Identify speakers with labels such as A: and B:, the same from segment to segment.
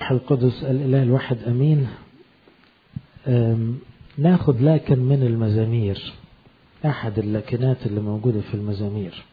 A: القدس الإله الواحد أمين ناخد لكن من المزامير أحد اللكنات اللي موجودة في المزامير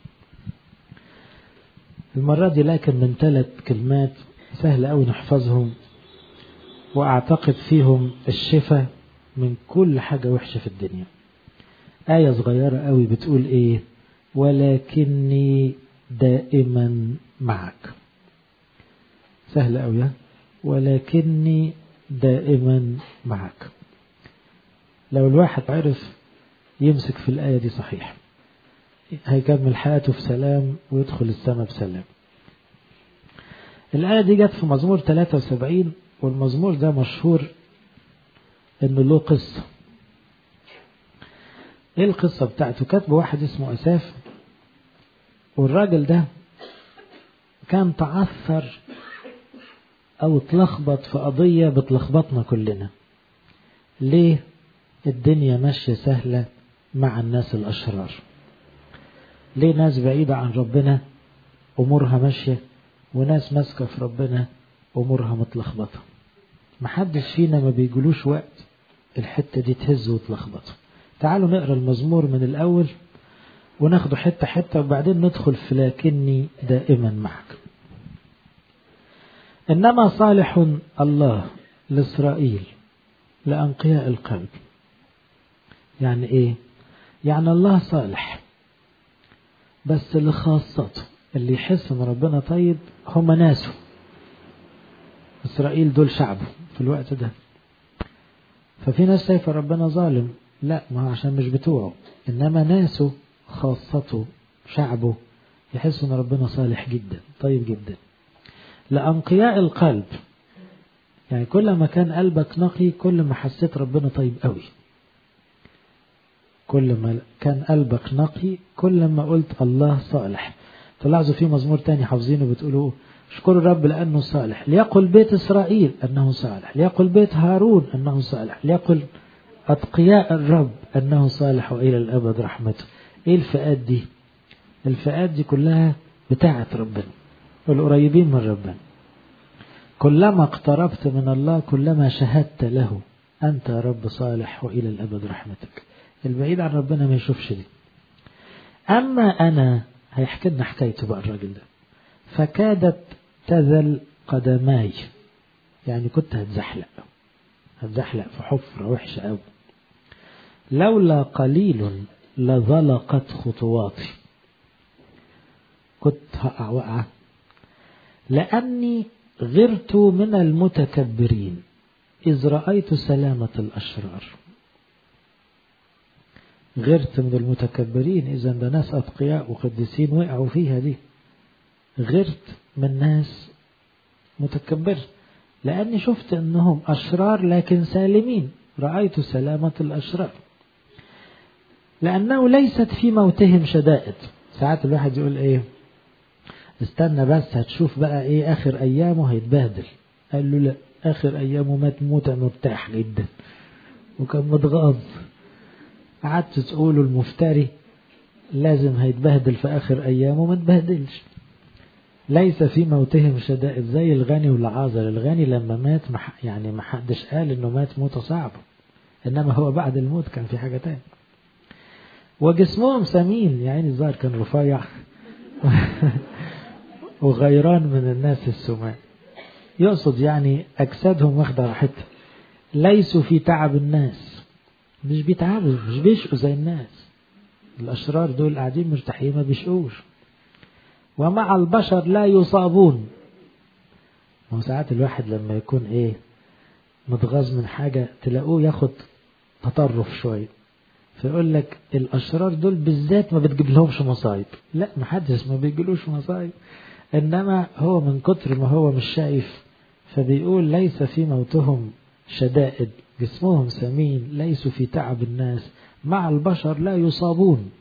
A: المرة دي لكن من ثلاث كلمات سهل أوي نحفظهم وأعتقد فيهم الشفاء من كل حاجة وحشة في الدنيا آية صغيرة أوي بتقول إيه ولكني دائما معك سهل أوي ولكني دائما معك لو الواحد عرف يمسك في الآية دي صحيح هيكمل حياته في سلام ويدخل السماء بسلام الآية دي جت في مزمور 73 والمزمور ده مشهور انه له قصة ايه القصة بتاعته كاتبه واحد اسمه اساف والراجل ده كان تعثر او اتلخبط في قضية بتلخبطنا كلنا ليه الدنيا ماشية سهلة مع الناس الأشرار ليه ناس بعيدة عن ربنا أمورها ماشية وناس ماسكة في ربنا أمورها متلخبطة محدش فينا ما بيجلوش وقت الحتة دي تهز وتلخبط تعالوا نقرا المزمور من الأول وناخده حتة حتة وبعدين ندخل في لكني دائما معك إنما صالح الله لإسرائيل لأنقياء القلب يعني إيه يعني الله صالح بس لخاصته اللي يحس ان ربنا طيب هم ناسه اسرائيل دول شعبه في الوقت ده ففي ناس شايفه ربنا ظالم لا ما هو عشان مش بتوعه انما ناسه خاصته شعبه يحسوا ان ربنا صالح جدا طيب جدا لانقياء القلب يعني كل ما كان قلبك نقي كل ما حسيت ربنا طيب قوي كل ما كان قلبك نقي كل ما قلت الله صالح تلاحظوا في مزمور تاني حافظينه بتقولوا اشكروا الرب لأنه صالح ليقل بيت إسرائيل أنه صالح ليقل بيت هارون أنه صالح ليقل أتقياء الرب أنه صالح وإلى الأبد رحمته إيه الفئات دي الفئات دي كلها بتاعة ربنا والقريبين من ربنا كلما اقتربت من الله كلما شهدت له أنت يا رب صالح وإلى الأبد رحمتك البعيد عن ربنا ما يشوفش دي أما أنا هيحكي لنا حكايته بقى الراجل ده فكادت تذل قدماي يعني كنت هتزحلق هتزحلق في حفرة وحشة أوي لولا قليل لظلقت خطواتي كنت هقع وقعة لأني غرت من المتكبرين إذ رأيت سلامة الأشرار غرت من المتكبرين إذا ده ناس أتقياء وقديسين وقعوا فيها دي غرت من ناس متكبر لأني شفت أنهم أشرار لكن سالمين رأيت سلامة الأشرار لأنه ليست في موتهم شدائد ساعات الواحد يقول إيه استنى بس هتشوف بقى إيه آخر أيامه هيتبهدل قال له لا آخر أيامه مات موتة مرتاح جدا وكان متغاظ قعدت تقولوا المفتري لازم هيتبهدل في آخر أيامه ما تبهدلش ليس في موتهم شدائد زي الغني والعازر الغني لما مات يعني ما حدش قال انه مات موتة صعبة انما هو بعد الموت كان في حاجة تانية وجسمهم سمين يعني الظاهر كان رفيع وغيران من الناس السمان يقصد يعني أجسادهم واخدة راحتها ليسوا في تعب الناس مش بيتعبوا مش بيشقوا زي الناس الأشرار دول قاعدين مرتاحين ما بيشقوش ومع البشر لا يصابون ما ساعات الواحد لما يكون ايه متغاظ من حاجة تلاقوه ياخد تطرف شوية فيقول لك الأشرار دول بالذات ما بتجيب لهمش مصايب لا محدش ما بيجيلوش مصايب إنما هو من كتر ما هو مش شايف فبيقول ليس في موتهم شدائد جسمهم سمين ليسوا في تعب الناس مع البشر لا يصابون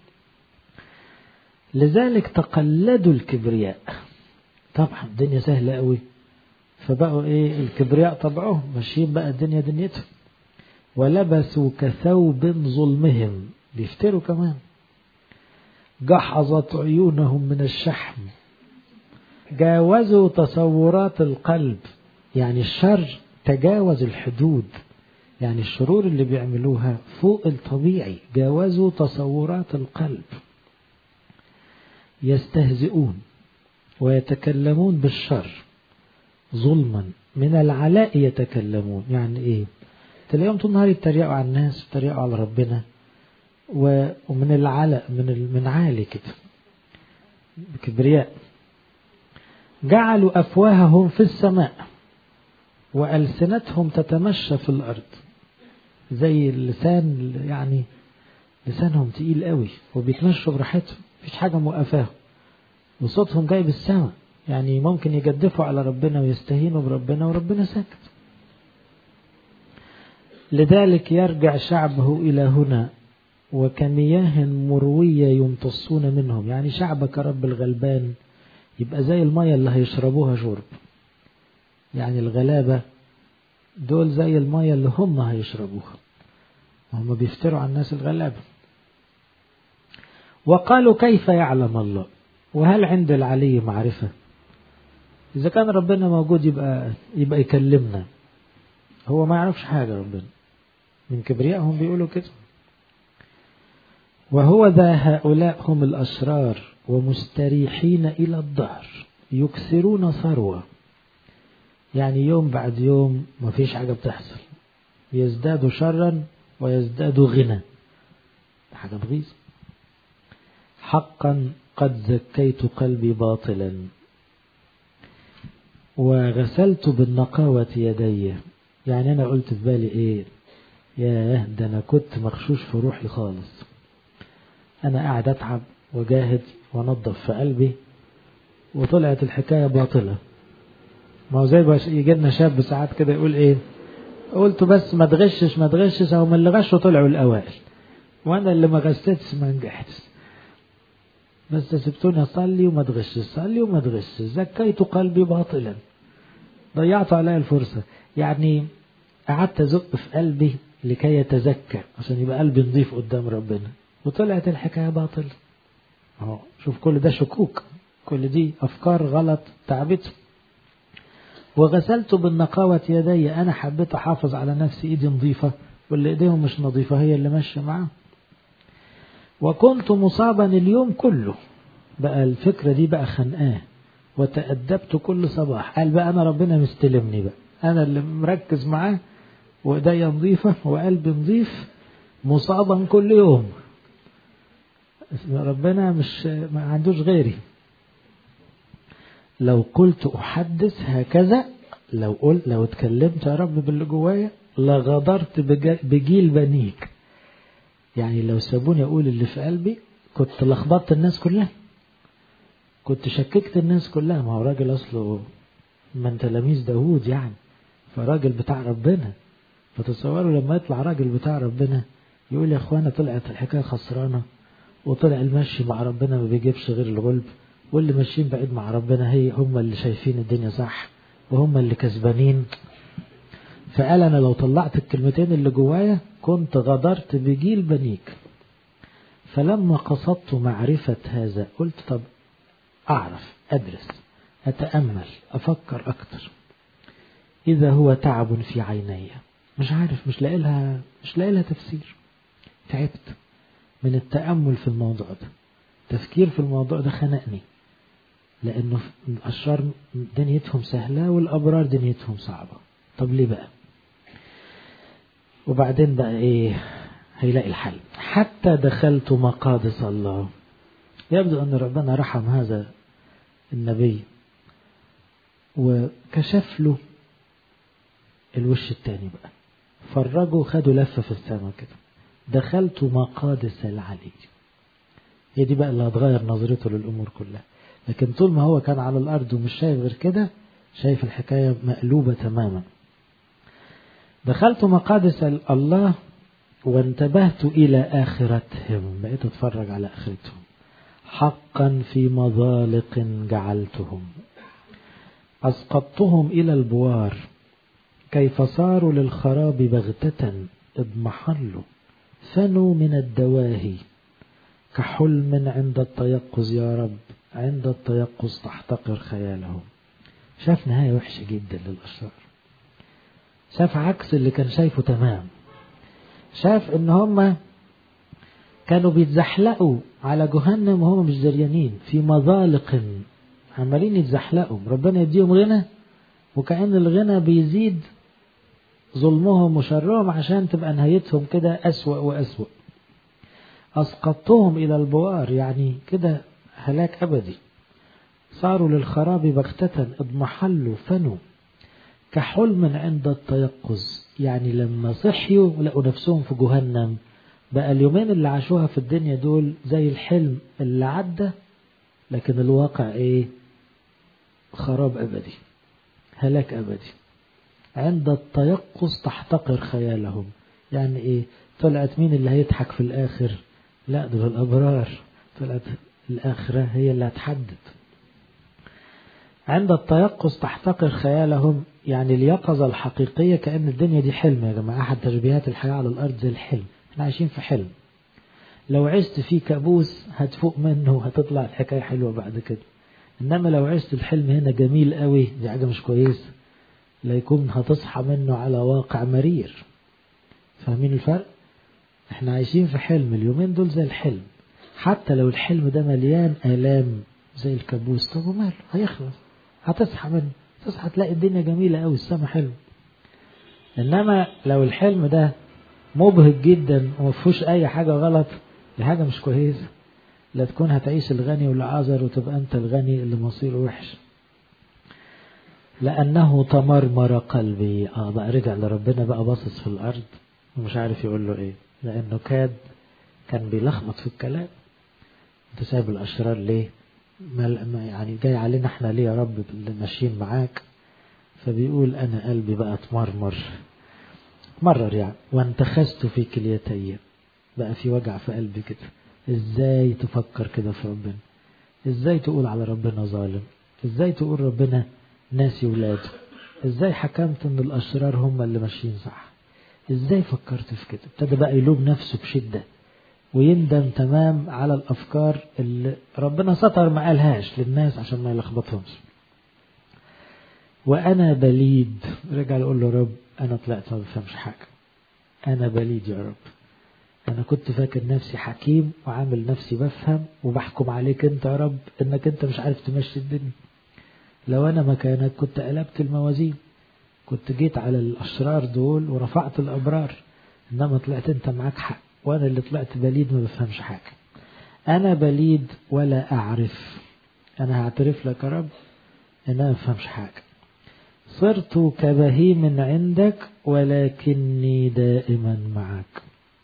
A: لذلك تقلدوا الكبرياء طبعا الدنيا سهلة قوي فبقوا ايه الكبرياء طبعهم ماشيين بقى الدنيا دنيتهم ولبسوا كثوب ظلمهم بيفتروا كمان جحظت عيونهم من الشحم جاوزوا تصورات القلب يعني الشر تجاوز الحدود يعني الشرور اللي بيعملوها فوق الطبيعي جاوزوا تصورات القلب يستهزئون ويتكلمون بالشر ظلما من العلاء يتكلمون يعني ايه تلاقيهم طول النهار يتريقوا على الناس يتريقوا على ربنا ومن العلاء من من عالي كده بكبرياء جعلوا افواههم في السماء والسنتهم تتمشى في الارض زي اللسان يعني لسانهم تقيل قوي وبيتمشوا براحتهم مفيش حاجه موقفاهم وصوتهم جاي بالسماء يعني ممكن يجدفوا على ربنا ويستهينوا بربنا وربنا ساكت لذلك يرجع شعبه إلى هنا وكمياه مروية يمتصون منهم يعني شعبك رب الغلبان يبقى زي المية اللي هيشربوها شرب يعني الغلابة دول زي المية اللي هم هيشربوها هم بيفتروا على الناس الغلابة وقالوا كيف يعلم الله وهل عند العلي معرفة إذا كان ربنا موجود يبقى يبقى يكلمنا هو ما يعرفش حاجة ربنا من كبريائهم بيقولوا كده وهو ذا هؤلاء هم الأشرار ومستريحين إلى الظهر يكسرون ثروة يعني يوم بعد يوم ما فيش حاجة بتحصل يزدادوا شرا ويزدادوا غنى حاجة بغيظ حقا قد زكيت قلبي باطلا وغسلت بالنقاوة يدي يعني أنا قلت في بالي إيه ياه ده أنا كنت مغشوش في روحي خالص أنا قاعد أتعب وجاهد وأنظف في قلبي وطلعت الحكاية باطلة ما هو زي يجي لنا شاب ساعات كده يقول إيه قلت بس ما تغشش ما تغشش أو من اللي غشوا طلعوا الأوائل وأنا اللي ما غشتش ما نجحتش بس سبتوني أصلي وما تغشش صلي وما تغشش زكيت قلبي باطلا ضيعت علي الفرصة يعني قعدت أزق في قلبي لكي يتزكى عشان يبقى قلبي نظيف قدام ربنا وطلعت الحكاية باطل اهو شوف كل ده شكوك كل دي أفكار غلط تعبته وغسلت بالنقاوة يدي أنا حبيت أحافظ على نفسي إيدي نظيفة واللي إيديهم مش نظيفة هي اللي ماشية معاه وكنت مصابا اليوم كله بقى الفكرة دي بقى خنقاه وتأدبت كل صباح قال بقى أنا ربنا مستلمني بقى أنا اللي مركز معاه وإيديا نظيفة وقلبي نظيف مصابا كل يوم ربنا مش ما عندوش غيري لو قلت أحدث هكذا لو قلت لو اتكلمت يا رب باللي جوايا لغدرت بجيل بنيك يعني لو سابوني أقول اللي في قلبي كنت لخبطت الناس كلها كنت شككت الناس كلها ما هو راجل أصله من تلاميذ داوود يعني فراجل بتاع ربنا فتصوروا لما يطلع راجل بتاع ربنا يقول يا اخوانا طلعت الحكايه خسرانه وطلع المشي مع ربنا ما بيجيبش غير الغلب واللي ماشيين بعيد مع ربنا هي هم اللي شايفين الدنيا صح وهم اللي كسبانين فقال انا لو طلعت الكلمتين اللي جوايا كنت غدرت بجيل بنيك فلما قصدت معرفة هذا قلت طب أعرف أدرس أتأمل أفكر أكتر إذا هو تعب في عيني مش عارف مش لاقي لها مش لاقي لها تفسير تعبت من التأمل في الموضوع ده تفكير في الموضوع ده خنقني لأنه الأشرار دنيتهم سهلة والأبرار دنيتهم صعبة طب ليه بقى وبعدين بقى إيه هيلاقي الحل حتى دخلت مقادس الله يبدو أن ربنا رحم هذا النبي وكشف له الوش التاني بقى فرجوا خدوا لفة في السماء كده دخلت مقادس العلي هي دي بقى اللي هتغير نظرته للأمور كلها لكن طول ما هو كان على الأرض ومش شايف غير كده شايف الحكاية مقلوبة تماما دخلت مقادس الله وانتبهت إلى آخرتهم بقيت أتفرج على آخرتهم حقا في مظالق جعلتهم أسقطتهم إلى البوار كيف صاروا للخراب بغتة اضمحلوا فنوا من الدواهي كحلم عند التيقظ يا رب عند التيقظ تحتقر خيالهم شاف نهاية وحشة جدا للأشرار شاف عكس اللي كان شايفه تمام شاف ان هم كانوا بيتزحلقوا على جهنم وهم مش دريانين في مظالق عمالين يتزحلقوا ربنا يديهم غنى وكأن الغنى بيزيد ظلمهم وشرهم عشان تبقى نهايتهم كده أسوأ وأسوأ أسقطتهم إلى البوار يعني كده هلاك أبدي صاروا للخراب بغتة اضمحلوا فنوا كحلم عند التيقظ يعني لما صحيوا لقوا نفسهم في جهنم بقى اليومين اللي عاشوها في الدنيا دول زي الحلم اللي عدى لكن الواقع ايه خراب أبدي هلاك أبدي عند التيقظ تحتقر خيالهم يعني ايه طلعت مين اللي هيضحك في الآخر لا دول الأبرار طلعت الآخرة هي اللي هتحدد عند التيقظ تحتقر خيالهم يعني اليقظة الحقيقية كأن الدنيا دي حلم يا جماعة أحد تشبيهات الحياة على الأرض زي الحلم احنا عايشين في حلم لو عشت فيه كابوس هتفوق منه وهتطلع الحكاية حلوة بعد كده إنما لو عشت الحلم هنا جميل قوي دي حاجة مش كويسة لا يكون هتصحى منه على واقع مرير فاهمين الفرق احنا عايشين في حلم اليومين دول زي الحلم حتى لو الحلم ده مليان آلام زي الكابوس طب وماله هيخلص هتصحى منه تصحى تلاقي الدنيا جميلة قوي السما حلو انما لو الحلم ده مبهج جدا وما فيهوش اي حاجة غلط دي حاجة مش كويسة لا تكون هتعيش الغني والعذر وتبقى انت الغني اللي مصيره وحش لأنه تمرمر قلبي اه بقى رجع لربنا بقى باصص في الأرض ومش عارف يقول له ايه لأنه كاد كان بيلخبط في الكلام انت سايب الأشرار ليه ما يعني جاي علينا احنا ليه يا رب اللي ماشيين معاك فبيقول أنا قلبي بقى تمرمر مرر يعني وانتخست في كليتي بقى في وجع في قلبي كده ازاي تفكر كده في ربنا ازاي تقول على ربنا ظالم ازاي تقول ربنا ناسي ولاده ازاي حكمت ان الاشرار هم اللي ماشيين صح ازاي فكرت في كده ابتدى بقى يلوم نفسه بشدة ويندم تمام على الافكار اللي ربنا ستر ما قالهاش للناس عشان ما يلخبطهمش وانا بليد رجع يقول له رب انا طلعت ما بفهمش حاجه انا بليد يا رب انا كنت فاكر نفسي حكيم وعامل نفسي بفهم وبحكم عليك انت يا رب انك انت مش عارف تمشي الدنيا لو انا مكانك كنت قلبت الموازين كنت جيت على الاشرار دول ورفعت الابرار انما طلعت انت معاك حق وانا اللي طلعت بليد ما بفهمش حاجه انا بليد ولا اعرف انا هعترف لك يا رب ان انا ما بفهمش حاجه صرت كبهيم عندك ولكني دائما معك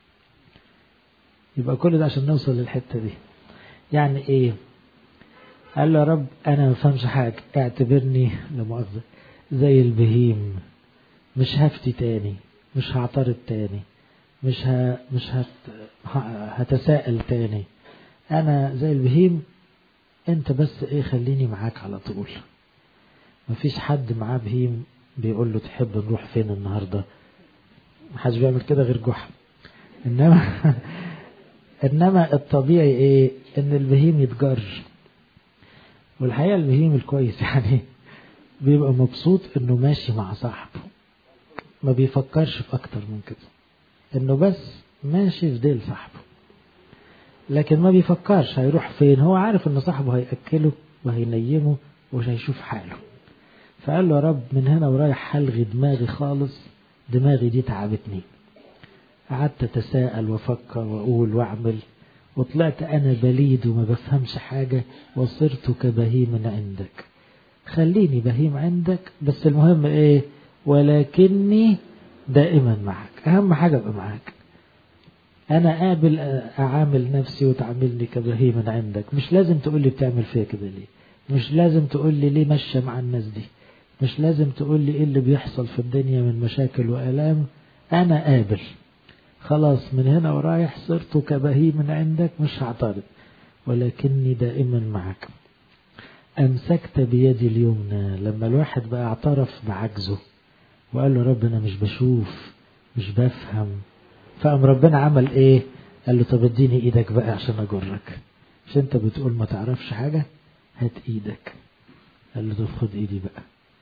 A: يبقى كل ده عشان نوصل للحتة دي يعني ايه قال له يا رب انا ما فهمش حاجة اعتبرني لمؤاخذة زي البهيم مش هفتي تاني مش هعترض تاني مش ه... مش هت... هتساءل تاني انا زي البهيم انت بس ايه خليني معاك على طول مفيش حد معاه بهيم بيقول له تحب نروح فين النهارده محدش بيعمل كده غير جحا انما انما الطبيعي ايه ان البهيم يتجر والحقيقه البهيم الكويس يعني بيبقى مبسوط انه ماشي مع صاحبه ما بيفكرش في اكتر من كده انه بس ماشي في ديل صاحبه لكن ما بيفكرش هيروح فين هو عارف ان صاحبه هيأكله وهينيمه ومش هيشوف حاله فقال له يا رب من هنا ورايح هلغي دماغي خالص دماغي دي تعبتني قعدت اتساءل وافكر واقول واعمل وطلعت انا بليد وما بفهمش حاجة وصرت كبهيم عندك خليني بهيم عندك بس المهم ايه ولكني دائما معك اهم حاجة ابقى معاك انا قابل اعامل نفسي وتعاملني كبهيم عندك مش لازم تقول لي بتعمل فيا كده ليه مش لازم تقول لي ليه ماشيه مع الناس دي مش لازم تقول لي ايه اللي بيحصل في الدنيا من مشاكل والام انا قابل خلاص من هنا ورايح صرت كبهيم عندك مش هعترض ولكني دائما معك أمسكت بيدي اليمنى لما الواحد بقى اعترف بعجزه وقال له رب أنا مش بشوف مش بفهم فقام ربنا عمل إيه قال له طب اديني إيدك بقى عشان أجرك مش أنت بتقول ما تعرفش حاجة هات إيدك قال له طب خد إيدي بقى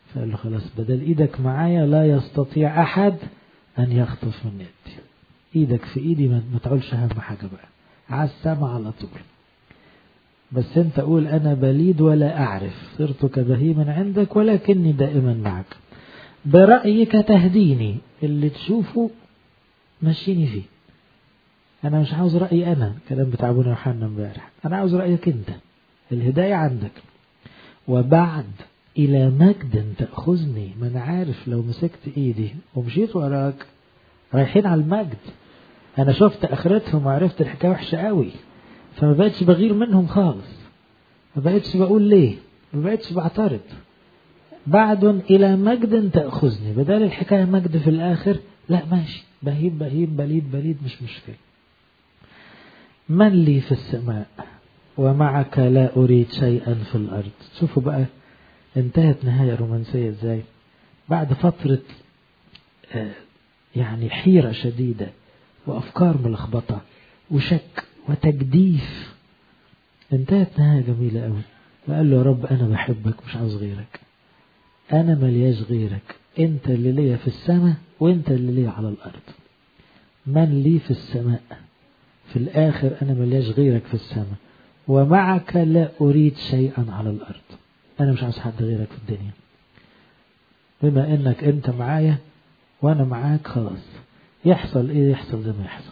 A: فقال له خلاص بدل ايدك معايا لا يستطيع احد ان يخطف من يدي ايدك في ايدي ما تعولش اهم حاجة بقى على السما على طول بس انت قول انا بليد ولا اعرف صرت كبهيما عندك ولكني دائما معك برأيك تهديني اللي تشوفه مشيني فيه انا مش عاوز رأيي انا كلام بتاع ابونا يوحنا امبارح انا عاوز رأيك انت الهداية عندك وبعد الى مجد تأخذني ما انا عارف لو مسكت ايدي ومشيت وراك رايحين على المجد انا شفت اخرتهم وعرفت الحكاية وحشة قوي فما بقتش بغير منهم خالص ما بقتش بقول ليه ما بقتش بعترض بعد إلى مجد تأخذني بدل الحكاية مجد في الآخر لا ماشي بهيب بهيب بليد بليد مش مشكلة من لي في السماء ومعك لا أريد شيئا في الأرض شوفوا بقى انتهت نهاية رومانسية ازاي بعد فترة يعني حيرة شديدة وأفكار ملخبطة وشك وتجديف انتهت نهاية جميلة قوي وقال له يا رب أنا بحبك مش عاوز غيرك أنا ملياش غيرك أنت اللي ليا في السماء وأنت اللي ليا على الأرض من لي في السماء في الآخر أنا ملياش غيرك في السماء ومعك لا أريد شيئا على الأرض أنا مش عاوز حد غيرك في الدنيا بما إنك أنت معايا وأنا معاك خلاص يحصل إيه يحصل زي ما يحصل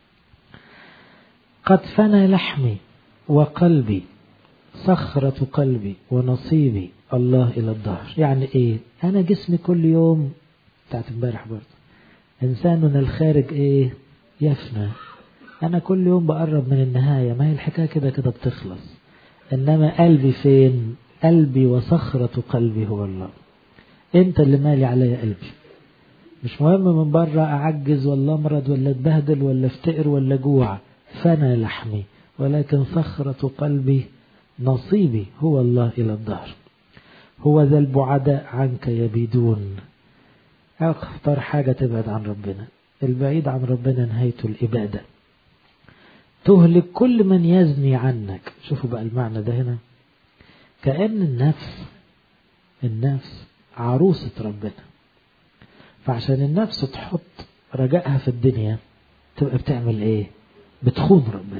A: قد فنى لحمي وقلبي صخرة قلبي ونصيبي الله إلى الظهر يعني إيه أنا جسمي كل يوم بتاعت امبارح برضه إنساننا الخارج إيه يفنى أنا كل يوم بقرب من النهاية ما هي الحكاية كده كده بتخلص إنما قلبي فين قلبي وصخرة قلبي هو الله أنت اللي مالي عليا قلبي مش مهم من بره أعجز ولا أمرض ولا أتبهدل ولا افتقر ولا جوع فنى لحمي ولكن صخرة قلبي نصيبي هو الله إلى الظهر هو ذا البعداء عنك يبيدون أخطر حاجة تبعد عن ربنا البعيد عن ربنا نهايته الإبادة تهلك كل من يزني عنك شوفوا بقى المعنى ده هنا كأن النفس النفس عروسة ربنا فعشان النفس تحط رجائها في الدنيا تبقى بتعمل ايه بتخون ربنا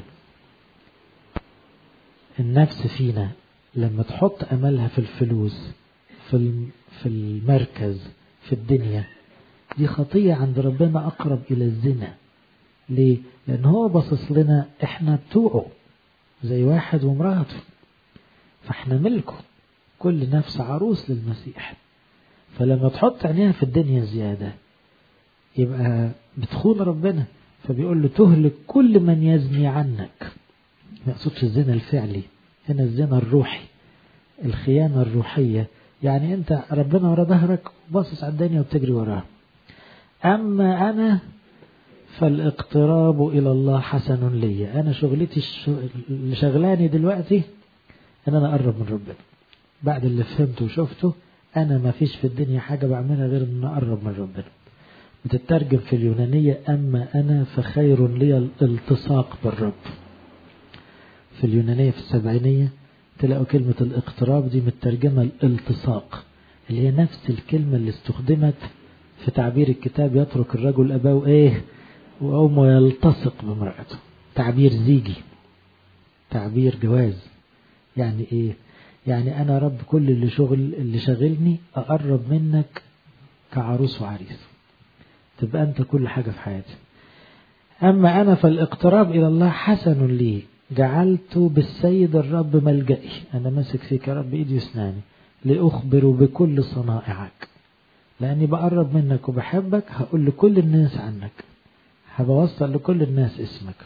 A: النفس فينا لما تحط املها في الفلوس في في المركز في الدنيا دي خطية عند ربنا أقرب إلى الزنا ليه؟ لأن هو باصص لنا إحنا بتوعه زي واحد ومراته فإحنا ملكه كل نفس عروس للمسيح فلما تحط عينيها في الدنيا زيادة يبقى بتخون ربنا فبيقول له تهلك كل من يزني عنك ما يقصدش الزنا الفعلي هنا الزنا الروحي الخيانة الروحية يعني انت ربنا ورا ظهرك باصص على الدنيا وبتجري وراها اما انا فالاقتراب الى الله حسن لي انا شغلتي اللي شغلاني دلوقتي ان انا اقرب من ربنا بعد اللي فهمته وشفته انا ما فيش في الدنيا حاجة بعملها غير ان اقرب من ربنا بتترجم في اليونانية اما انا فخير لي الالتصاق بالرب في اليونانية في السبعينية تلاقوا كلمة الاقتراب دي مترجمة الالتصاق اللي هي نفس الكلمة اللي استخدمت في تعبير الكتاب يترك الرجل أباه إيه وأمه يلتصق بامرأته تعبير زيجي تعبير جواز يعني إيه يعني أنا رب كل اللي شغل اللي شغلني أقرب منك كعروس وعريس تبقى أنت كل حاجة في حياتي أما أنا فالاقتراب إلى الله حسن لي جعلت بالسيد الرب ملجئي أنا ماسك فيك يا رب إيدي وسناني لأخبر بكل صنائعك لأني بقرب منك وبحبك هقول لكل الناس عنك هبوصل لكل الناس اسمك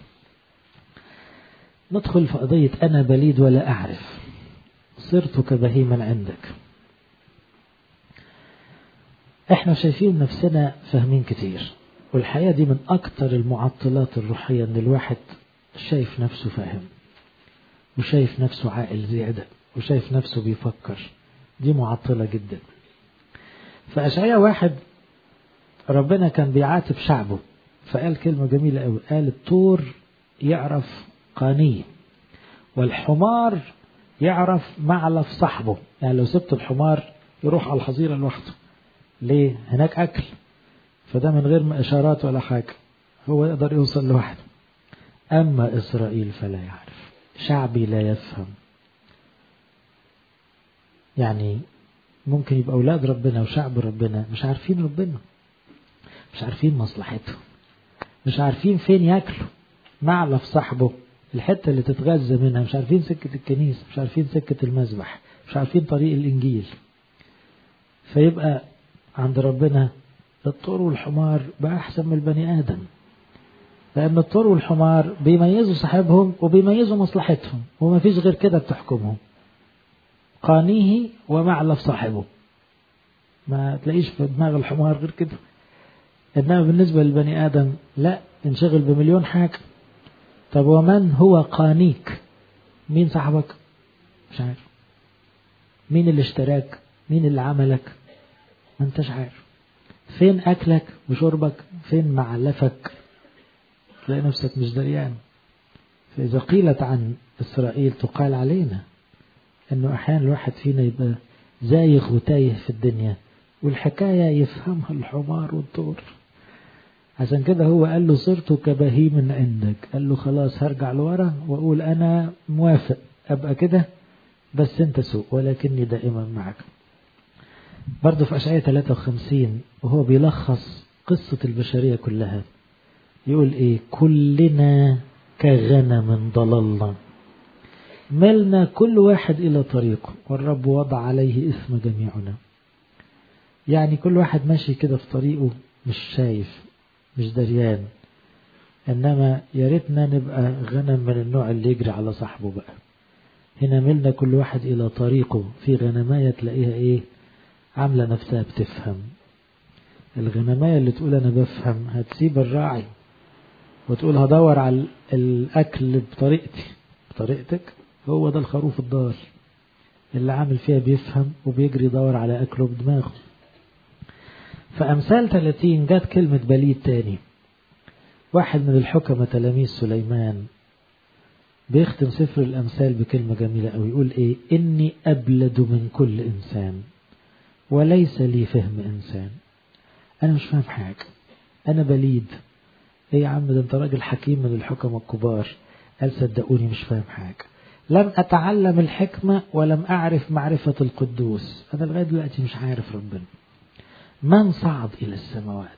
A: ندخل في قضية أنا بليد ولا أعرف صرت كبهيما عندك احنا شايفين نفسنا فاهمين كتير والحقيقة دي من أكتر المعطلات الروحية إن الواحد شايف نفسه فاهم وشايف نفسه عاقل زيادة وشايف نفسه بيفكر دي معطلة جدا فأشعياء واحد ربنا كان بيعاتب شعبه فقال كلمة جميلة قوي قال الطور يعرف قانيه والحمار يعرف معلف صاحبه يعني لو سبت الحمار يروح على الحظيرة لوحده ليه هناك أكل فده من غير إشارات ولا حاجة هو يقدر يوصل لوحده أما إسرائيل فلا يعرف شعبي لا يفهم يعني ممكن يبقى أولاد ربنا وشعب ربنا مش عارفين ربنا مش عارفين مصلحتهم مش عارفين فين ياكلوا معلف صاحبه الحتة اللي تتغذى منها مش عارفين سكة الكنيسة مش عارفين سكة المذبح مش عارفين طريق الإنجيل فيبقى عند ربنا الطور والحمار بقى أحسن من البني آدم لأن الطور والحمار بيميزوا صاحبهم وبيميزوا مصلحتهم وما فيش غير كده بتحكمهم قانيه ومعلف صاحبه ما تلاقيش في دماغ الحمار غير كده إنما بالنسبة للبني آدم لا انشغل بمليون حاجة طب ومن هو قانيك مين صاحبك مش عارف مين اللي اشتراك مين اللي عملك ما انتش عارف فين أكلك وشربك فين معلفك تلاقي نفسك مش دريان فإذا قيلت عن إسرائيل تقال علينا إنه أحيانا الواحد فينا يبقى زايغ وتايه في الدنيا والحكاية يفهمها الحمار والطور عشان كده هو قال له صرت كبهيم عندك قال له خلاص هرجع لورا وأقول أنا موافق أبقى كده بس أنت سوء ولكني دائما معك برضه في أشعية 53 وهو بيلخص قصة البشرية كلها يقول إيه كلنا كغنم ضللنا ملنا كل واحد إلى طريقه والرب وضع عليه اسم جميعنا يعني كل واحد ماشي كده في طريقه مش شايف مش دريان إنما يا ريتنا نبقى غنم من النوع اللي يجري على صاحبه بقى هنا ملنا كل واحد إلى طريقه في غنماية تلاقيها إيه عاملة نفسها بتفهم الغنماية اللي تقول أنا بفهم هتسيب الراعي وتقول هدور على الأكل بطريقتي بطريقتك هو ده الخروف الضال اللي عامل فيها بيفهم وبيجري يدور على أكله بدماغه فأمثال 30 جت كلمة بليد تاني واحد من الحكمة تلاميذ سليمان بيختم سفر الأمثال بكلمة جميلة أو يقول إيه إني أبلد من كل إنسان وليس لي فهم إنسان أنا مش فاهم حاجة أنا بليد إيه يا عم ده أنت راجل حكيم من الحكمة الكبار قال صدقوني مش فاهم حاجة لم أتعلم الحكمة ولم أعرف معرفة القدوس أنا لغاية دلوقتي مش عارف ربنا من صعد إلى السماوات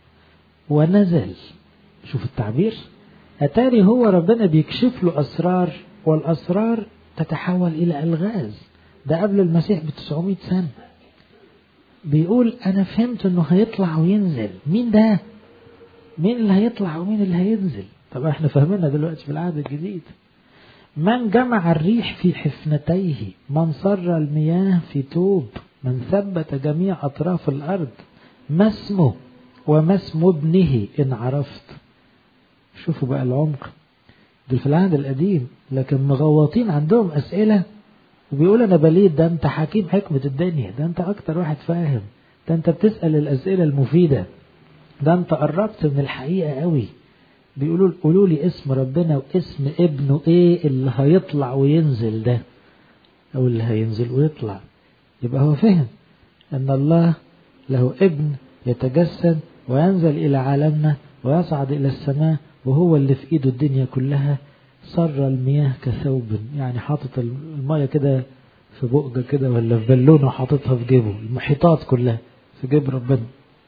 A: ونزل شوف التعبير أتاري هو ربنا بيكشف له أسرار والأسرار تتحول إلى ألغاز ده قبل المسيح ب 900 سنة بيقول أنا فهمت إنه هيطلع وينزل مين ده؟ مين اللي هيطلع ومين اللي هينزل؟ طب احنا فاهمينها دلوقتي في العهد الجديد من جمع الريح في حفنتيه من صر المياه في توب من ثبت جميع أطراف الأرض ما اسمه وما اسم ابنه إن عرفت شوفوا بقى العمق دول في العهد القديم لكن مغوطين عندهم أسئلة وبيقول أنا بليد ده أنت حكيم حكمة الدنيا ده أنت أكتر واحد فاهم ده أنت بتسأل الأسئلة المفيدة ده أنت قربت من الحقيقة قوي بيقولوا قولوا لي اسم ربنا واسم ابنه ايه اللي هيطلع وينزل ده او اللي هينزل ويطلع يبقى هو فهم ان الله له ابن يتجسد وينزل الى عالمنا ويصعد الى السماء وهو اللي في ايده الدنيا كلها صر المياه كثوب يعني حاطط المية كده في بؤجة كده ولا في بالونة وحاططها في جيبه المحيطات كلها في جيب ربنا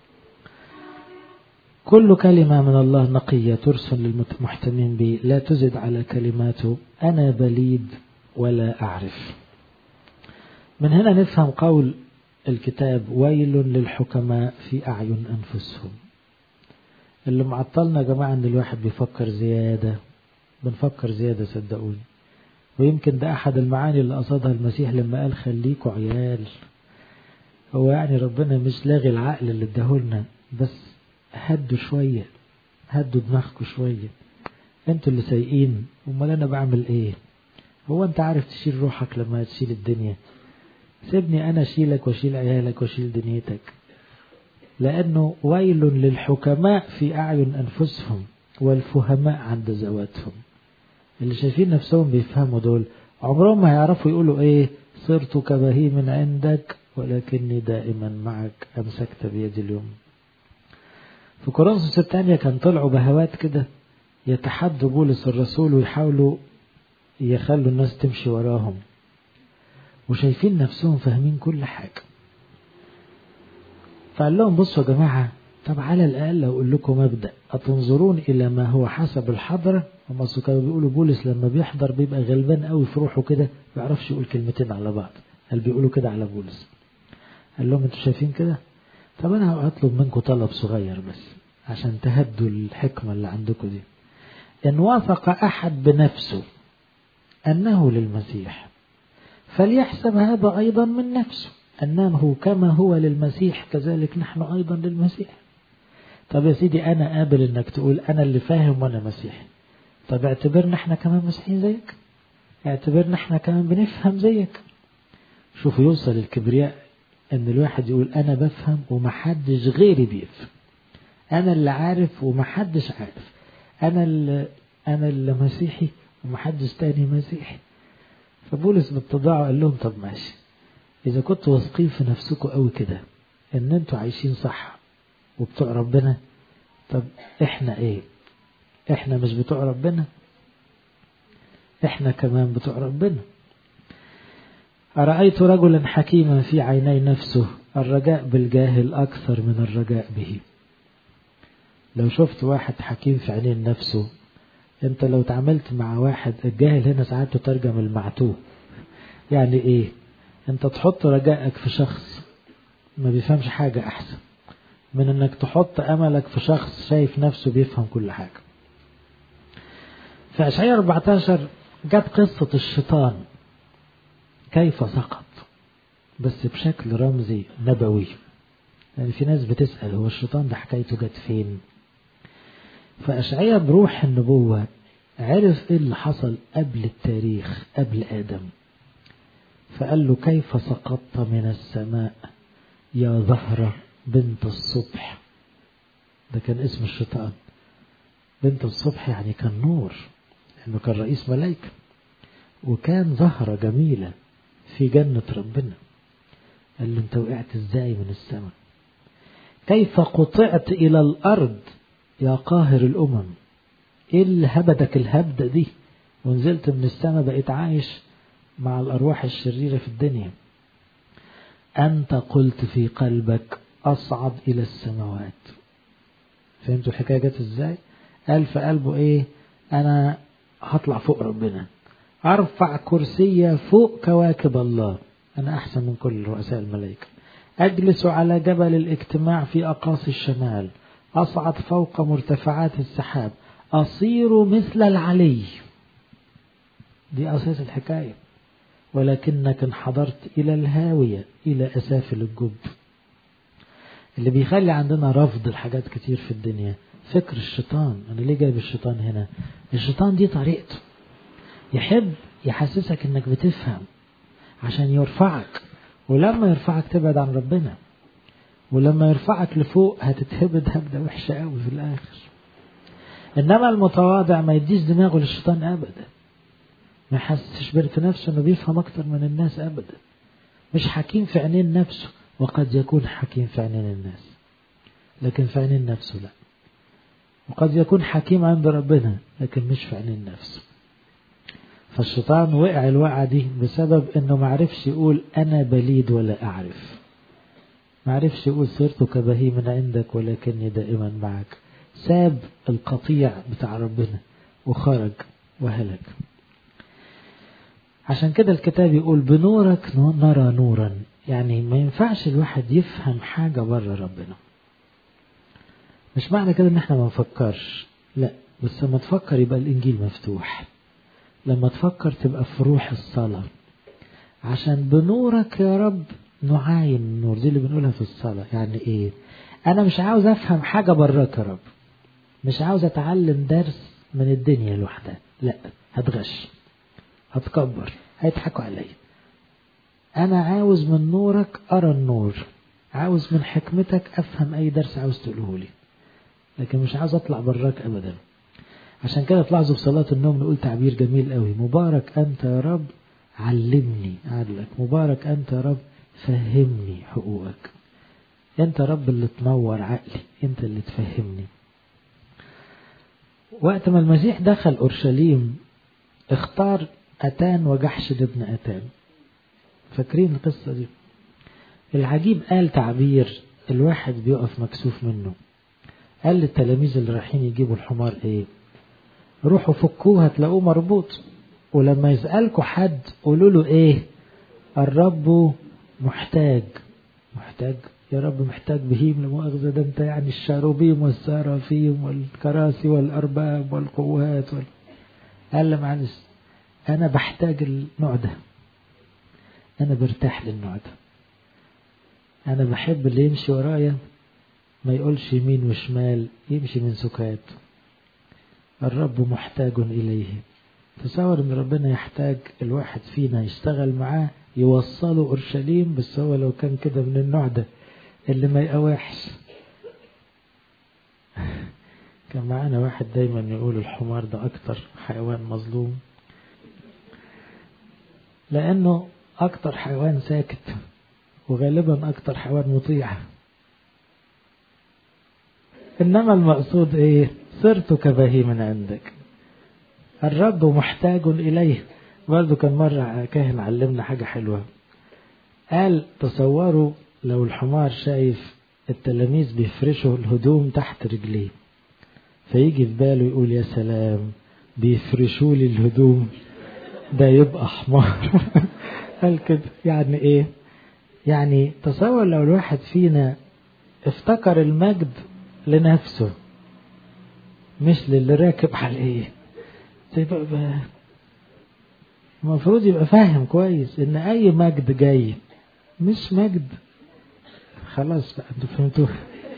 A: كل كلمة من الله نقية ترسل للمحتمين به لا تزد على كلماته أنا بليد ولا أعرف من هنا نفهم قول الكتاب ويل للحكماء في أعين أنفسهم اللي معطلنا يا جماعة أن الواحد بيفكر زيادة بنفكر زيادة صدقوني ويمكن ده أحد المعاني اللي قصدها المسيح لما قال خليكوا عيال هو يعني ربنا مش لاغي العقل اللي اداهولنا بس هدوا شوية هدوا دماغكم شوية انتوا اللي سايقين امال انا بعمل ايه هو انت عارف تشيل روحك لما تشيل الدنيا سيبني انا اشيلك واشيل عيالك واشيل دنيتك لانه ويل للحكماء في اعين انفسهم والفهماء عند ذواتهم اللي شايفين نفسهم بيفهموا دول عمرهم ما هيعرفوا يقولوا ايه صرت كبهيم عندك ولكني دائما معك أمسكت بيدي اليوم في كورنثوس الثانية كان طلعوا بهوات كده يتحدوا بولس الرسول ويحاولوا يخلوا الناس تمشي وراهم وشايفين نفسهم فاهمين كل حاجة فقال لهم بصوا يا جماعة طب على الأقل أقول لكم مبدأ أتنظرون إلى ما هو حسب الحضرة هم كانوا بيقولوا بولس لما بيحضر بيبقى غلبان قوي في روحه كده ما بيعرفش يقول كلمتين على بعض قال بيقولوا كده على بولس قال لهم انتوا شايفين كده طب أنا هطلب منكم طلب صغير بس عشان تهدوا الحكمة اللي عندكم دي إن وافق أحد بنفسه أنه للمسيح فليحسب هذا أيضا من نفسه أنه كما هو للمسيح كذلك نحن أيضا للمسيح طب يا سيدي أنا قابل إنك تقول أنا اللي فاهم وأنا مسيحي طب اعتبرنا احنا كمان مسيحيين زيك اعتبرنا احنا كمان بنفهم زيك شوفوا يوصل الكبرياء ان الواحد يقول انا بفهم ومحدش غيري بيفهم انا اللي عارف ومحدش عارف انا اللي انا اللي مسيحي ومحدش تاني مسيحي فبولس باتضاعه قال لهم طب ماشي اذا كنتوا واثقين في نفسكم قوي كده ان انتوا عايشين صح وبتوع ربنا طب احنا ايه احنا مش بتوع ربنا احنا كمان بتوع ربنا أرأيت رجلا حكيما في عيني نفسه الرجاء بالجاهل أكثر من الرجاء به لو شفت واحد حكيم في عينين نفسه انت لو تعاملت مع واحد الجاهل هنا ساعات تترجم المعتوه يعني ايه انت تحط رجائك في شخص ما بيفهمش حاجة احسن من انك تحط املك في شخص شايف نفسه بيفهم كل حاجة في اشعياء 14 جت قصة الشيطان كيف سقط بس بشكل رمزي نبوي يعني في ناس بتسأل هو الشيطان ده حكايته جت فين فأشعياء بروح النبوة عرف ايه اللي حصل قبل التاريخ قبل آدم فقال له كيف سقطت من السماء يا زهرة بنت الصبح ده كان اسم الشيطان بنت الصبح يعني كان نور لأنه كان رئيس ملائكة وكان زهرة جميلة في جنة ربنا قال له انت وقعت ازاي من السماء كيف قطعت إلى الأرض يا قاهر الأمم ايه اللي هبدك الهبدة دي ونزلت من السماء بقيت عايش مع الأرواح الشريرة في الدنيا أنت قلت في قلبك أصعد إلى السماوات فهمتوا الحكاية جت ازاي قال في قلبه ايه أنا هطلع فوق ربنا أرفع كرسي فوق كواكب الله أنا أحسن من كل رؤساء الملائكة أجلس على جبل الاجتماع في أقاصي الشمال أصعد فوق مرتفعات السحاب أصير مثل العلي دي أساس الحكاية ولكنك انحدرت إلى الهاوية إلى أسافل الجب اللي بيخلي عندنا رفض الحاجات كتير في الدنيا فكر الشيطان أنا ليه جايب الشيطان هنا الشيطان دي طريقته يحب يحسسك انك بتفهم عشان يرفعك ولما يرفعك تبعد عن ربنا ولما يرفعك لفوق هتتهبد هبدة وحشة قوي في الآخر إنما المتواضع ما يديش دماغه للشيطان أبدا ما يحسش في نفسه إنه بيفهم أكتر من الناس أبدا مش حكيم في عينين نفسه وقد يكون حكيم في عينين الناس لكن في عينين نفسه لا وقد يكون حكيم عند ربنا لكن مش في عينين نفسه فالشيطان وقع الوقعة دي بسبب انه معرفش يقول انا بليد ولا اعرف معرفش يقول صرت كبهيم عندك ولكني دائما معك ساب القطيع بتاع ربنا وخرج وهلك عشان كده الكتاب يقول بنورك نرى نورا يعني ما ينفعش الواحد يفهم حاجة بره ربنا مش معنى كده ان احنا ما نفكرش لا بس لما تفكر يبقى الانجيل مفتوح لما تفكر تبقى في روح الصلاة عشان بنورك يا رب نعاين النور دي اللي بنقولها في الصلاة يعني ايه انا مش عاوز افهم حاجة براك يا رب مش عاوز اتعلم درس من الدنيا لوحدها لا هتغش هتكبر هيضحكوا عليا انا عاوز من نورك ارى النور عاوز من حكمتك افهم اي درس عاوز تقوله لي لكن مش عاوز اطلع براك ابدا عشان كده تلاحظوا في صلاة النوم نقول تعبير جميل قوي مبارك أنت يا رب علمني عدلك مبارك أنت يا رب فهمني حقوقك انت رب اللي تنور عقلي انت اللي تفهمني وقت ما المسيح دخل اورشليم اختار اتان وجحش ابن اتان فاكرين القصة دي العجيب قال تعبير الواحد بيقف مكسوف منه قال للتلاميذ اللي رايحين يجيبوا الحمار ايه روحوا فكوه هتلاقوه مربوط ولما يسألكوا حد قولوا له ايه الرب محتاج محتاج يا رب محتاج بهيم لمؤاخذة ده انت يعني الشاروبيم والسرافيم والكراسي والأرباب والقوات وال... قال له معلش أنا بحتاج النوع ده أنا برتاح للنوع ده أنا بحب اللي يمشي ورايا ما يقولش يمين وشمال يمشي من سكات الرب محتاج إليه تصور ان ربنا يحتاج الواحد فينا يشتغل معاه يوصله اورشليم بس هو لو كان كده من النوع ده اللي ما يقاوحش كان معانا واحد دايما يقول الحمار ده اكتر حيوان مظلوم لانه اكتر حيوان ساكت وغالبا اكتر حيوان مطيع انما المقصود ايه صرت كبهيم عندك الرب محتاج إليه برضه كان مرة كاهن علمنا حاجة حلوة قال تصوروا لو الحمار شايف التلاميذ بيفرشوا الهدوم تحت رجليه فيجي في باله يقول يا سلام بيفرشوا لي الهدوم ده يبقى حمار قال كده يعني ايه يعني تصور لو الواحد فينا افتكر المجد لنفسه مش للي راكب عليه تبقى المفروض يبقى فاهم كويس ان اي مجد جاي مش مجد خلاص بقى انتوا فهمتوه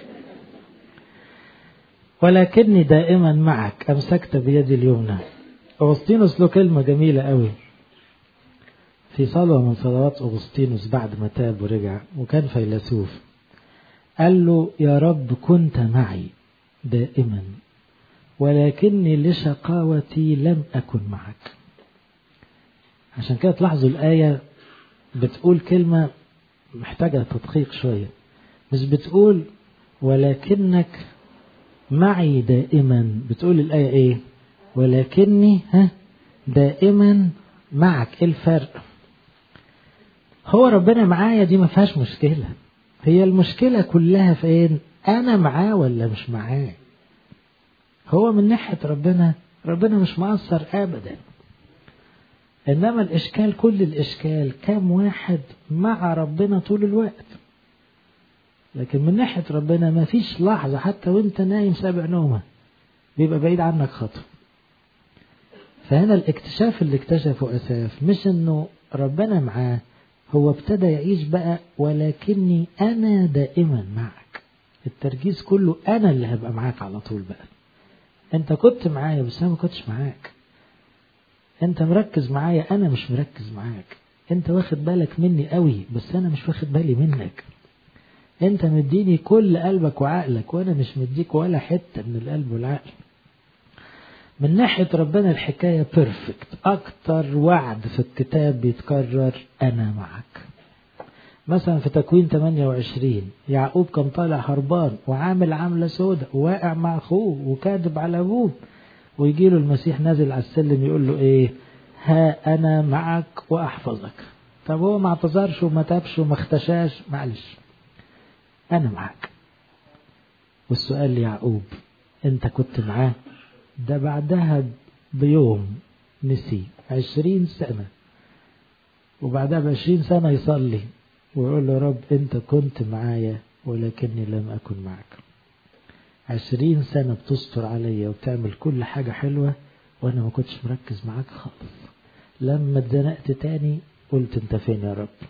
A: ولكني دائما معك امسكت بيدي اليمنى اغسطينوس له كلمة جميلة قوي في صلوة من صلوات أغسطينوس بعد ما تاب ورجع وكان فيلسوف قال له يا رب كنت معي دائما ولكني لشقاوتي لم أكن معك عشان كده تلاحظوا الآية بتقول كلمة محتاجة تدقيق شوية مش بتقول ولكنك معي دائما بتقول الآية إيه ولكني ها دائما معك إيه الفرق هو ربنا معايا دي ما فيهاش مشكلة هي المشكلة كلها فين أنا معاه ولا مش معاه هو من ناحية ربنا ربنا مش مقصر أبدا إنما الإشكال كل الإشكال كم واحد مع ربنا طول الوقت لكن من ناحية ربنا ما فيش لحظة حتى وانت نايم سابع نومة بيبقى بعيد عنك خطوة فهنا الاكتشاف اللي اكتشفه أساف مش انه ربنا معاه هو ابتدى يعيش بقى ولكني أنا دائما معك التركيز كله أنا اللي هبقى معاك على طول بقى انت كنت معايا بس انا ما كنتش معاك انت مركز معايا انا مش مركز معاك انت واخد بالك مني قوي بس انا مش واخد بالي منك انت مديني كل قلبك وعقلك وانا مش مديك ولا حتة من القلب والعقل من ناحية ربنا الحكاية بيرفكت اكتر وعد في الكتاب بيتكرر انا معك مثلا في تكوين 28 يعقوب كان طالع هربان وعامل عاملة سودة وواقع مع أخوه وكاذب على أبوه ويجي له المسيح نازل على السلم يقول له إيه ها أنا معك وأحفظك طب هو ما اعتذرش وما تابش وما اختشاش معلش أنا معك والسؤال ليعقوب أنت كنت معاه ده بعدها بيوم نسي عشرين سنة وبعدها بعشرين سنة يصلي ويقول له رب انت كنت معايا ولكني لم اكن معك عشرين سنة بتستر عليا وبتعمل كل حاجة حلوة وانا ما كنتش مركز معاك خالص لما اتزنقت تاني قلت انت فين يا رب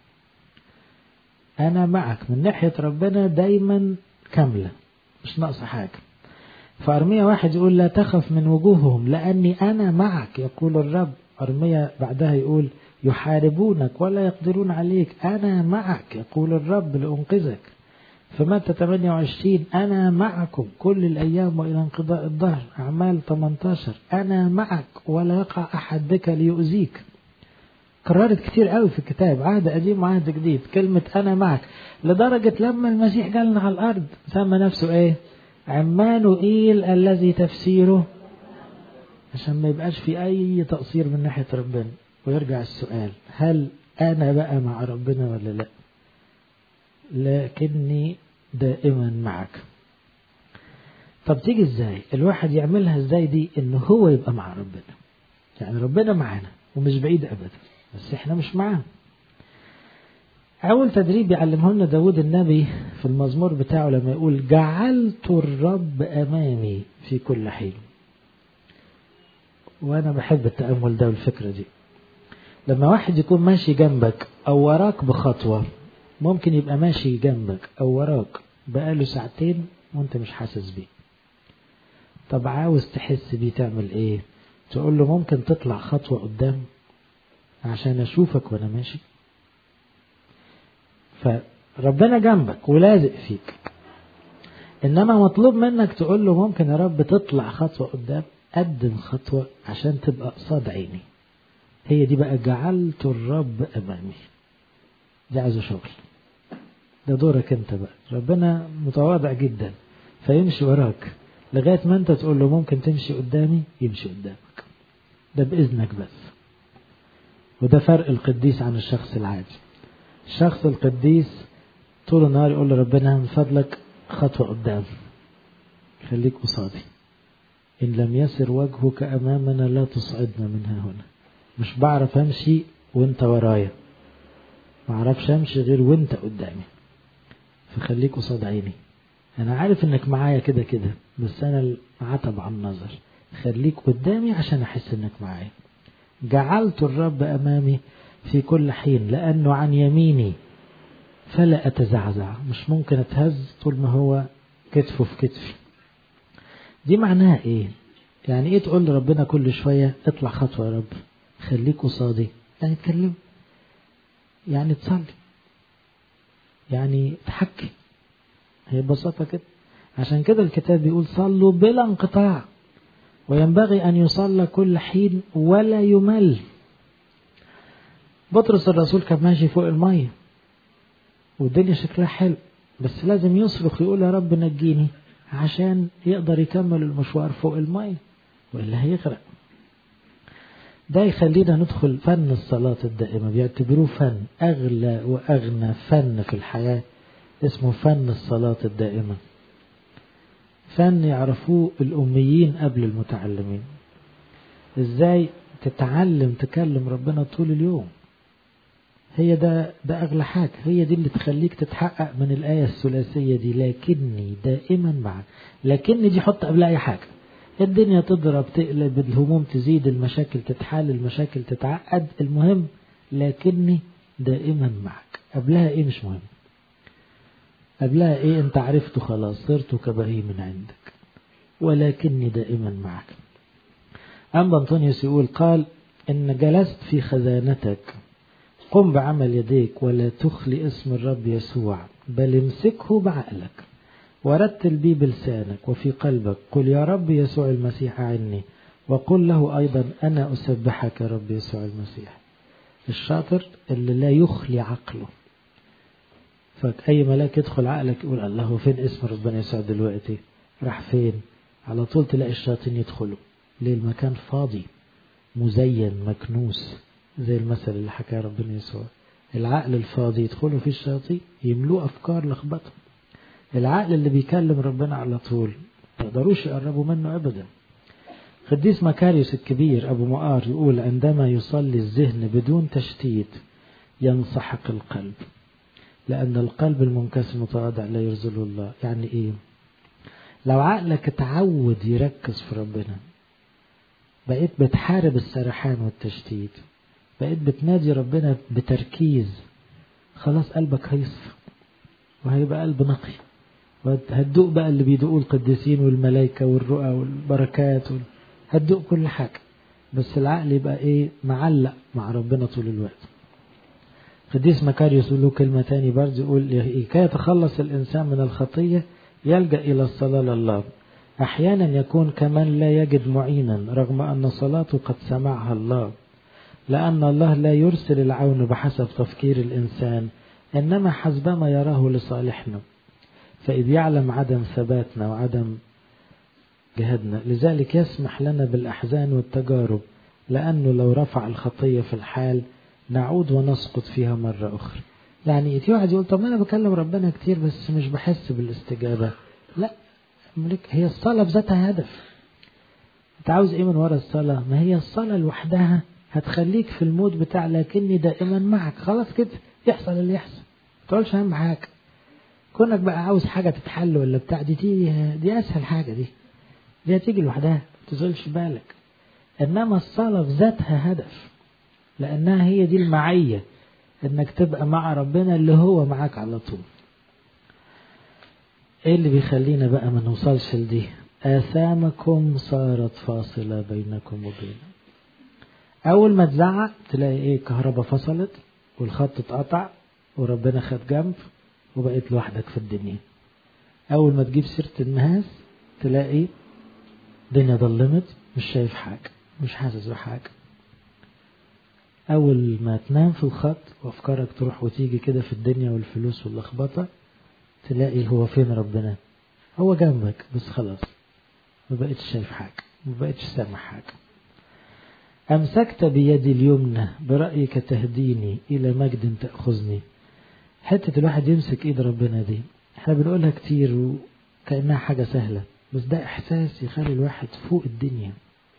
A: انا معك من ناحية ربنا دايما كاملة مش ناقصة حاجة فأرمية واحد يقول لا تخف من وجوههم لأني أنا معك يقول الرب أرمية بعدها يقول يحاربونك ولا يقدرون عليك أنا معك يقول الرب لأنقذك فمتى 28 أنا معكم كل الأيام وإلى انقضاء الظهر أعمال 18 أنا معك ولا يقع أحد بك ليؤذيك كررت كتير قوي في الكتاب عهد قديم وعهد جديد كلمة أنا معك لدرجة لما المسيح جالنا على الأرض سمى نفسه إيه عمانوئيل الذي تفسيره عشان ما يبقاش في أي تقصير من ناحية ربنا ويرجع السؤال هل أنا بقى مع ربنا ولا لا لكني دائما معك طب تيجي ازاي الواحد يعملها ازاي دي ان هو يبقى مع ربنا يعني ربنا معانا ومش بعيد ابدا بس احنا مش معاه اول تدريب يعلمه لنا داود النبي في المزمور بتاعه لما يقول جعلت الرب امامي في كل حين وانا بحب التامل ده والفكره دي لما واحد يكون ماشي جنبك او وراك بخطوه ممكن يبقى ماشي جنبك او وراك بقاله ساعتين وانت مش حاسس بيه طب عاوز تحس بيه تعمل ايه تقول له ممكن تطلع خطوة قدام عشان اشوفك وانا ماشي فربنا جنبك ولازق فيك انما مطلوب منك تقول له ممكن يا رب تطلع خطوة قدام قدم خطوة عشان تبقى قصاد عيني هي دي بقى جعلت الرب امامي دي عايزه شغل ده دورك انت بقى ربنا متواضع جدا فيمشي وراك لغاية ما انت تقول له ممكن تمشي قدامي يمشي قدامك ده بإذنك بس وده فرق القديس عن الشخص العادي الشخص القديس طول النهار يقول لربنا من فضلك خطوة قدام خليك قصادي إن لم يسر وجهك أمامنا لا تصعدنا منها هنا مش بعرف أمشي وانت ورايا ما اعرفش امشي غير وانت قدامي فخليك قصاد عيني انا عارف انك معايا كده كده بس انا عتب عن النظر خليك قدامي عشان احس انك معايا جعلت الرب امامي في كل حين لانه عن يميني فلا اتزعزع مش ممكن اتهز طول ما هو كتفه في كتفي دي معناها ايه يعني ايه تقول لربنا كل شوية اطلع خطوة يا رب خليك قصادي يعني اتكلم يعني تصلي يعني تحكي هي ببساطة كده عشان كده الكتاب بيقول صلوا بلا انقطاع وينبغي أن يصلى كل حين ولا يمل بطرس الرسول كان ماشي فوق المية والدنيا شكلها حلو بس لازم يصرخ يقول يا رب نجيني عشان يقدر يكمل المشوار فوق المية وإلا هيغرق ده يخلينا ندخل فن الصلاة الدائمة بيعتبروه فن أغلى وأغنى فن في الحياة اسمه فن الصلاة الدائمة فن يعرفوه الأميين قبل المتعلمين ازاي تتعلم تكلم ربنا طول اليوم هي ده ده أغلى حاجة هي دي اللي تخليك تتحقق من الآية الثلاثية دي لكني دائما معك لكني دي حط قبل أي حاجة الدنيا تضرب تقلب الهموم تزيد المشاكل تتحل المشاكل تتعقد المهم لكني دائما معك قبلها ايه مش مهم قبلها ايه انت عرفته خلاص صرت كبهي من عندك ولكني دائما معك أما أنطونيوس يقول قال إن جلست في خزانتك قم بعمل يديك ولا تخلي اسم الرب يسوع بل امسكه بعقلك ورتل بي بلسانك وفي قلبك قل يا رب يسوع المسيح عني وقل له أيضا أنا أسبحك يا رب يسوع المسيح الشاطر اللي لا يخلي عقله فأي ملاك يدخل عقلك يقول الله فين اسم ربنا يسوع دلوقتي راح فين على طول تلاقي الشياطين يدخلوا ليه المكان فاضي مزين مكنوس زي المثل اللي حكاه ربنا يسوع العقل الفاضي يدخلوا فيه الشياطين يملوه أفكار لخبطه العقل اللي بيكلم ربنا على طول ما يقدروش يقربوا منه أبدا قديس مكاريوس الكبير أبو مقار يقول عندما يصلي الذهن بدون تشتيت ينسحق القلب لأن القلب المنكسر المتواضع لا يرزله الله يعني إيه لو عقلك اتعود يركز في ربنا بقيت بتحارب السرحان والتشتيت بقيت بتنادي ربنا بتركيز خلاص قلبك هيصفى وهيبقى قلب نقي هتدوق بقى اللي بيدوقوه القديسين والملائكة والرؤى والبركات وال... هتدوق كل حاجة بس العقل يبقى ايه معلق مع ربنا طول الوقت قديس مكاريوس له كلمة تاني برضه يقول كي يتخلص الإنسان من الخطية يلجأ إلى الصلاة لله أحيانا يكون كمن لا يجد معينا رغم أن صلاته قد سمعها الله لأن الله لا يرسل العون بحسب تفكير الإنسان إنما حسبما يراه لصالحنا فإذ يعلم عدم ثباتنا وعدم جهدنا لذلك يسمح لنا بالأحزان والتجارب لأنه لو رفع الخطية في الحال نعود ونسقط فيها مرة أخرى يعني في واحد يقول طب أنا بكلم ربنا كتير بس مش بحس بالاستجابة لا هي الصلاة بذاتها هدف أنت عاوز إيه من ورا الصلاة ما هي الصلاة لوحدها هتخليك في المود بتاع لكني دائما معك خلاص كده يحصل اللي يحصل ما تقولش أهم حاجة كونك بقى عاوز حاجة تتحل ولا بتاع دي دي, دي أسهل حاجة دي دي هتيجي لوحدها ما تشغلش بالك إنما الصلاة بذاتها هدف لأنها هي دي المعية إنك تبقى مع ربنا اللي هو معاك على طول إيه اللي بيخلينا بقى ما نوصلش لدي آثامكم صارت فاصلة بينكم وبينه أول ما تزعق تلاقي إيه الكهرباء فصلت والخط اتقطع وربنا خد جنب وبقيت لوحدك في الدنيا أول ما تجيب سيرة الناس تلاقي الدنيا ضلمت مش شايف حاجة مش حاسس بحاجة أول ما تنام في الخط وأفكارك تروح وتيجي كده في الدنيا والفلوس واللخبطة تلاقي هو فين ربنا هو جنبك بس خلاص ما بقتش شايف حاجة ما بقتش سامع حاجة أمسكت بيدي اليمنى برأيك تهديني إلى مجد تأخذني حتة الواحد يمسك إيد ربنا دي احنا بنقولها كتير وكأنها حاجة سهلة بس ده إحساس يخلي الواحد فوق الدنيا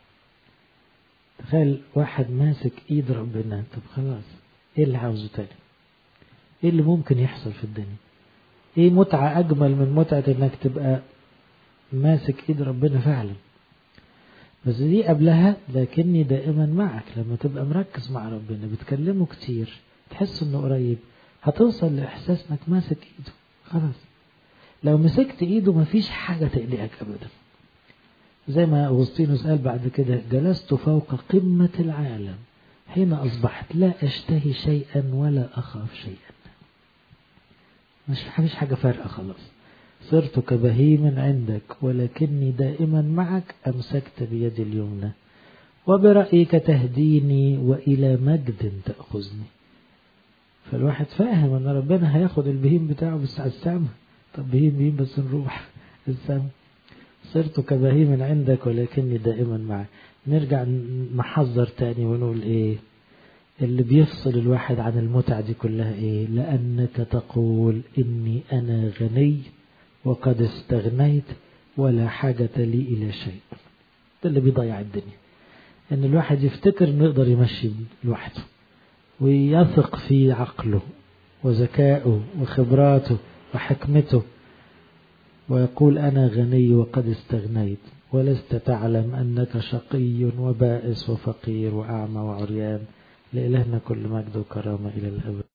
A: تخيل واحد ماسك إيد ربنا طب خلاص إيه اللي عاوزه تاني إيه اللي ممكن يحصل في الدنيا إيه متعة أجمل من متعة إنك تبقى ماسك إيد ربنا فعلا بس دي قبلها لكني دائما معك لما تبقى مركز مع ربنا بتكلمه كتير تحس انه قريب هتوصل لإحساس انك ماسك ايده خلاص لو مسكت ايده مفيش حاجة تقلقك ابدا زي ما أغسطينوس قال بعد كده جلست فوق قمة العالم حين أصبحت لا أشتهي شيئا ولا أخاف شيئا مش فيش حاجة فارقة خلاص صرت كبهيم عندك ولكني دائما معك أمسكت بيدي اليمنى وبرأيك تهديني وإلى مجد تأخذني فالواحد فاهم أن ربنا هياخد البهيم بتاعه بس على السما طب بهيم بهيم بس نروح السما صرت كبهيم عندك ولكني دائما معك نرجع نحذر تاني ونقول ايه اللي بيفصل الواحد عن المتعة دي كلها ايه لأنك تقول إني أنا غني وقد استغنيت ولا حاجة لي إلى شيء ده اللي بيضيع الدنيا ان الواحد يفتكر انه يقدر يمشي لوحده ويثق في عقله وذكائه وخبراته وحكمته ويقول أنا غني وقد استغنيت ولست تعلم أنك شقي وبائس وفقير وأعمى وعريان لإلهنا كل مجد وكرامة إلى الأبد